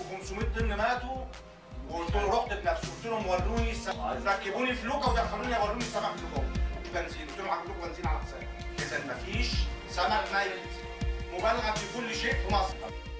و500 طن ماتوا وقلت له رحت بنفسي قلت لهم وروني السمك ركبوني فلوكه ودخلوني وروني السمك اللي جوه بنزين قلت لهم هجيب لكم بنزين على حسابي اذا مفيش سمك ميت مبالغه في كل شيء في مصر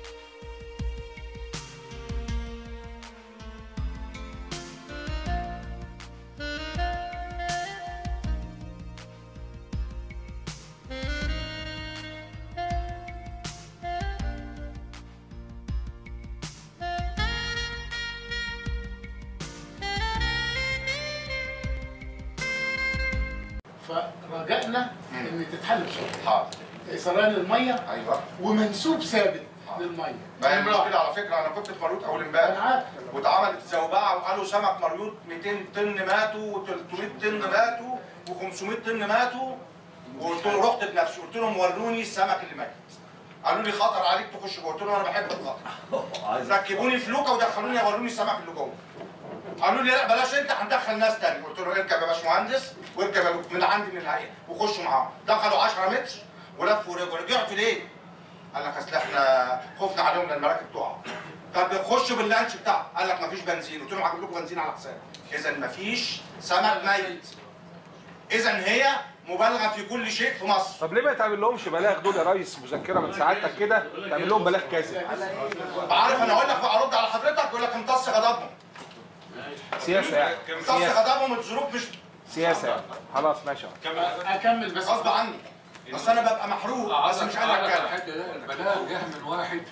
فرجائنا ان تتحل بسرعه حاضر سريان الميه ايوه ومنسوب ثابت للميه ما هي المشكله على فكره انا كنت في مريوط اول انا امبارح عارف واتعملت زوبعه وقالوا سمك مريوط 200 طن ماتوا و300 طن ماتوا و500 طن ماتوا وقلت له رحت بنفسي قلت لهم وروني السمك اللي مات قالوا لي خطر عليك تخش جوه قلت لهم انا بحب الخطر ركبوني فلوكه ودخلوني وروني السمك اللي جوه قالوا لي لا بلاش انت هندخل ناس تاني قلت له اركب يا باشمهندس واركب يا من عندي من الحقيقه وخشوا معاهم دخلوا 10 متر ولفوا ورجعوا رجعتوا ليه؟ قال لك اصل احنا خفنا عليهم لان المراكب تقع طب خشوا باللانش بتاعه قال لك مفيش بنزين قلت لهم هجيب لكم بنزين على حسابي اذا مفيش سمك ميت اذا هي مبالغه في كل شيء في مصر طب ليه ما تعمل لهمش بلاغ دول يا ريس مذكره من سعادتك كده تعمل لهم بلاغ كاذب عارف انا اقول لك ارد على حضرتك يقول لك امتص غضبهم سياسه يعني امتص سياسه غضبهم الظروف مش سياسه يعني خلاص ماشي اكمل بس غصب عني بس انا ببقى محروق بس مش قادر اتكلم الحته ده البلاغ جه من واحد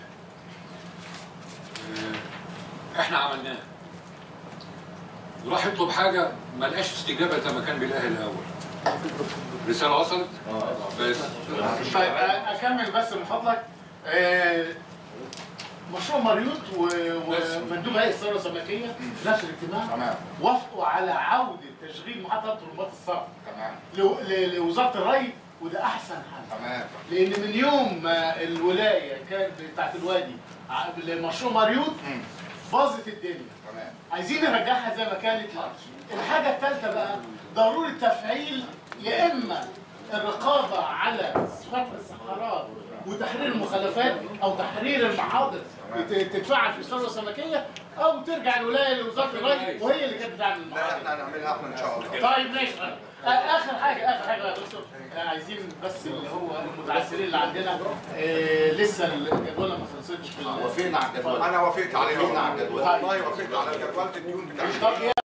آه، احنا عملناه وراح يطلب حاجه ما لقاش استجابه زي ما كان بيلاقيها الاول رساله وصلت بس طيب اكمل بس من فضلك آه، مشروع مريوط و- ومندوب هيئه الثروه السمكيه في نفس الاجتماع تمام وافقوا على عوده تشغيل محطه طلبات الصرف تمام لو- ل- لوزاره الري وده احسن حل تمام لان من يوم ما الولايه كانت بتاعت الوادي ع- لمشروع مريوط مم. باظت الدنيا تمام عايزين نرجعها زي ما كانت لا الحاجه الثالثه بقى ضروري تفعيل يا اما الرقابه على فتح الصحراء وتحرير المخالفات او تحرير المحاضر تت- تتفعل في الثروه السمكيه او ترجع الولايه لوزاره الري وهي اللي كانت بتعمل لا المحاضر احنا هنعملها احنا ان شاء الله طيب ماشي آه، اخر حاجه اخر حاجه يا دكتور آه، عايزين بس اللي هو المتعثرين اللي عندنا آه، لسه الجدوله ما خلصتش في ال- وافقنا على الجدول انا وافقت على الجدول والله وافقت على جدولة الديون بتاعتي طب